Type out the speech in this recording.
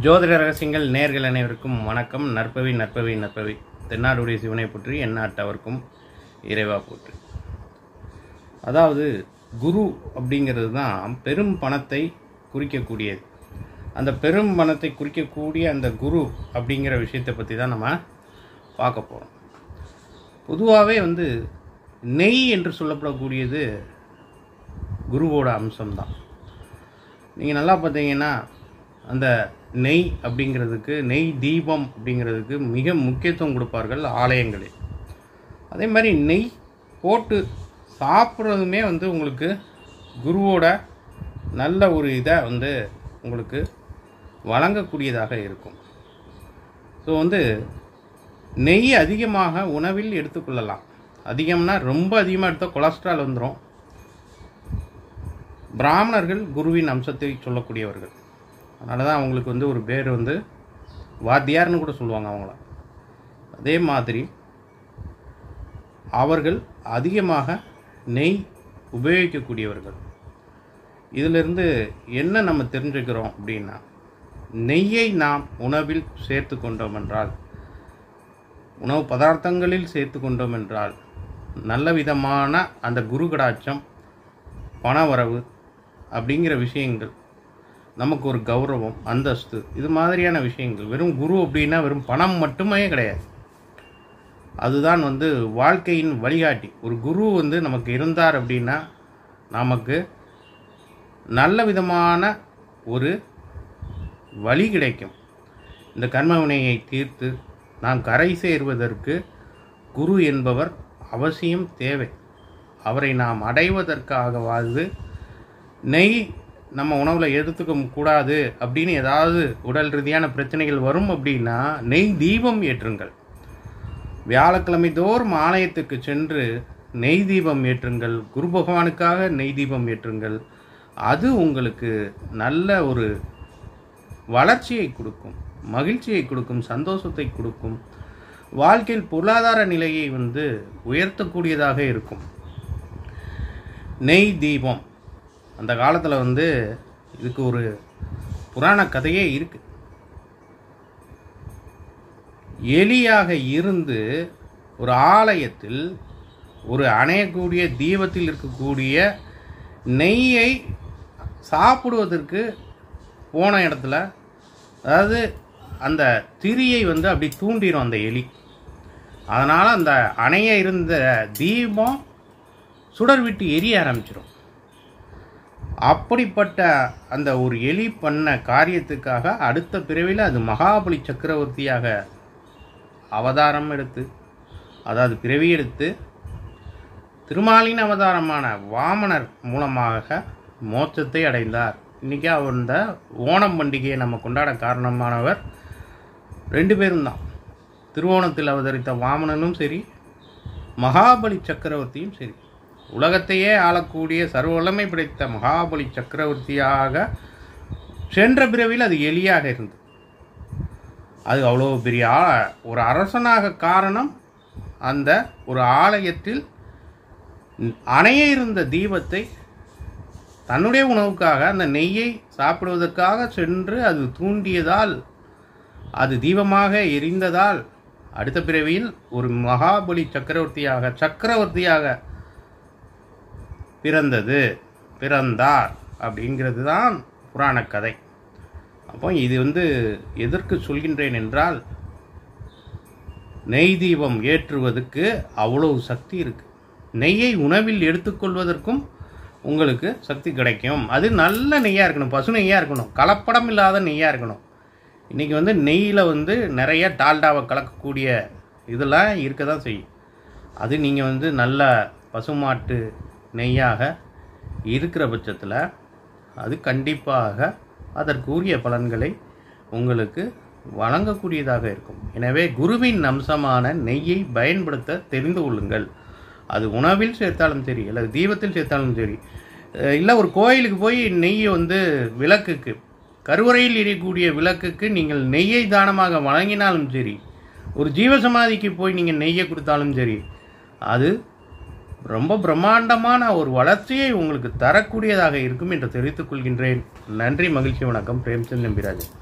ஜோதிட ரகசியங்கள் நேர்கள் அனைவருக்கும் வணக்கம் நற்பவி நற்பவி நற்பவி தென்னாடுடைய சிவனை போற்றி எந்நாட்டவர்க்கும் இறைவா போற்றி அதாவது குரு அப்படிங்கிறது தான் பெரும் பணத்தை குறிக்கக்கூடியது அந்த பெரும் பணத்தை குறிக்கக்கூடிய அந்த குரு அப்படிங்கிற விஷயத்தை பற்றி தான் நம்ம பார்க்க போகிறோம் பொதுவாகவே வந்து நெய் என்று சொல்லப்படக்கூடியது குருவோட அம்சம்தான் நீங்கள் நல்லா பார்த்தீங்கன்னா அந்த நெய் அப்படிங்கிறதுக்கு நெய் தீபம் அப்படிங்கிறதுக்கு மிக முக்கியத்துவம் கொடுப்பார்கள் ஆலயங்களில் அதே மாதிரி நெய் போட்டு சாப்பிட்றதுமே வந்து உங்களுக்கு குருவோட நல்ல ஒரு இதை வந்து உங்களுக்கு வழங்கக்கூடியதாக இருக்கும் ஸோ வந்து நெய் அதிகமாக உணவில் எடுத்துக்கொள்ளலாம் அதிகம்னா ரொம்ப அதிகமாக எடுத்தால் கொலஸ்ட்ரால் வந்துடும் பிராமணர்கள் குருவின் அம்சத்தை சொல்லக்கூடியவர்கள் அதனால தான் அவங்களுக்கு வந்து ஒரு பேர் வந்து வாத்தியார்னு கூட சொல்லுவாங்க அவங்கள அதே மாதிரி அவர்கள் அதிகமாக நெய் உபயோகிக்கக்கூடியவர்கள் இதிலிருந்து என்ன நம்ம தெரிஞ்சுக்கிறோம் அப்படின்னா நெய்யை நாம் உணவில் சேர்த்து கொண்டோம் என்றால் உணவு பதார்த்தங்களில் சேர்த்து கொண்டோம் என்றால் நல்ல விதமான அந்த குரு கடாட்சம் பணவரவு அப்படிங்கிற விஷயங்கள் நமக்கு ஒரு கௌரவம் அந்தஸ்து இது மாதிரியான விஷயங்கள் வெறும் குரு அப்படின்னா வெறும் பணம் மட்டுமே கிடையாது அதுதான் வந்து வாழ்க்கையின் வழிகாட்டி ஒரு குரு வந்து நமக்கு இருந்தார் அப்படின்னா நமக்கு நல்ல விதமான ஒரு வழி கிடைக்கும் இந்த கர்மவினையை தீர்த்து நாம் கரை சேர்வதற்கு குரு என்பவர் அவசியம் தேவை அவரை நாம் அடைவதற்காகவாது நெய் நம்ம உணவில் எடுத்துக்க கூடாது அப்படின்னு ஏதாவது உடல் ரீதியான பிரச்சனைகள் வரும் அப்படின்னா நெய் தீபம் ஏற்றுங்கள் வியாழக்கிழமை தோறும் ஆலயத்துக்கு சென்று நெய் தீபம் ஏற்றுங்கள் குரு பகவானுக்காக நெய் தீபம் ஏற்றுங்கள் அது உங்களுக்கு நல்ல ஒரு வளர்ச்சியை கொடுக்கும் மகிழ்ச்சியை கொடுக்கும் சந்தோஷத்தை கொடுக்கும் வாழ்க்கையில் பொருளாதார நிலையை வந்து உயர்த்தக்கூடியதாக இருக்கும் நெய் தீபம் அந்த காலத்தில் வந்து இதுக்கு ஒரு புராண கதையே இருக்கு எலியாக இருந்து ஒரு ஆலயத்தில் ஒரு அணையக்கூடிய தீபத்தில் இருக்கக்கூடிய நெய்யை சாப்பிடுவதற்கு போன இடத்துல அதாவது அந்த திரியை வந்து அப்படி தூண்டிடும் அந்த எலி அதனால் அந்த அணைய இருந்த தீபம் சுடர் விட்டு எரிய ஆரம்பிச்சிடும் அப்படிப்பட்ட அந்த ஒரு எலி பண்ண காரியத்துக்காக அடுத்த பிறவியில் அது மகாபலி சக்கரவர்த்தியாக அவதாரம் எடுத்து அதாவது பிறவி எடுத்து திருமாலின் அவதாரமான வாமனர் மூலமாக மோட்சத்தை அடைந்தார் இன்றைக்கி அவர் இந்த ஓணம் பண்டிகையை நம்ம கொண்டாட காரணமானவர் ரெண்டு பேரும் தான் திருவோணத்தில் அவதரித்த வாமனனும் சரி மகாபலி சக்கரவர்த்தியும் சரி உலகத்தையே ஆளக்கூடிய சர்வ வல்லமை படைத்த மகாபலி சக்கரவர்த்தியாக சென்ற பிறவியில் அது எலியாக இருந்தது அது அவ்வளோ பெரிய ஆ ஒரு அரசனாக காரணம் அந்த ஒரு ஆலயத்தில் அணைய இருந்த தீபத்தை தன்னுடைய உணவுக்காக அந்த நெய்யை சாப்பிடுவதற்காக சென்று அது தூண்டியதால் அது தீபமாக எரிந்ததால் அடுத்த பிறவியில் ஒரு மகாபலி சக்கரவர்த்தியாக சக்கரவர்த்தியாக பிறந்தது பிறந்தார் அப்படிங்கிறது தான் புராண கதை அப்போ இது வந்து எதற்கு சொல்கின்றேன் என்றால் நெய் தீபம் ஏற்றுவதற்கு அவ்வளவு சக்தி இருக்கு நெய்யை உணவில் எடுத்துக்கொள்வதற்கும் உங்களுக்கு சக்தி கிடைக்கும் அது நல்ல நெய்யாக இருக்கணும் பசு நெய்யாக இருக்கணும் கலப்படம் இல்லாத நெய்யாக இருக்கணும் இன்றைக்கி வந்து நெய்யில் வந்து நிறைய டால்டாவை கலக்கக்கூடிய இதெல்லாம் இருக்க தான் செய்யும் அது நீங்கள் வந்து நல்ல பசுமாட்டு நெய்யாக இருக்கிற பட்சத்தில் அது கண்டிப்பாக அதற்குரிய பலன்களை உங்களுக்கு வழங்கக்கூடியதாக இருக்கும் எனவே குருவின் அம்சமான நெய்யை பயன்படுத்த தெரிந்து கொள்ளுங்கள் அது உணவில் சேர்த்தாலும் சரி அல்லது தீபத்தில் சேர்த்தாலும் சரி இல்லை ஒரு கோயிலுக்கு போய் நெய்யை வந்து விளக்குக்கு கருவறையில் எரியக்கூடிய விளக்குக்கு நீங்கள் நெய்யை தானமாக வழங்கினாலும் சரி ஒரு ஜீவசமாதிக்கு போய் நீங்கள் நெய்யை கொடுத்தாலும் சரி அது ரொம்ப பிரம்மாண்டமான ஒரு வளர்ச்சியை உங்களுக்கு தரக்கூடியதாக இருக்கும் என்று தெரிவித்துக் கொள்கின்றேன் நன்றி மகிழ்ச்சி வணக்கம் பிரேம்சந்த் நம்பிராஜன்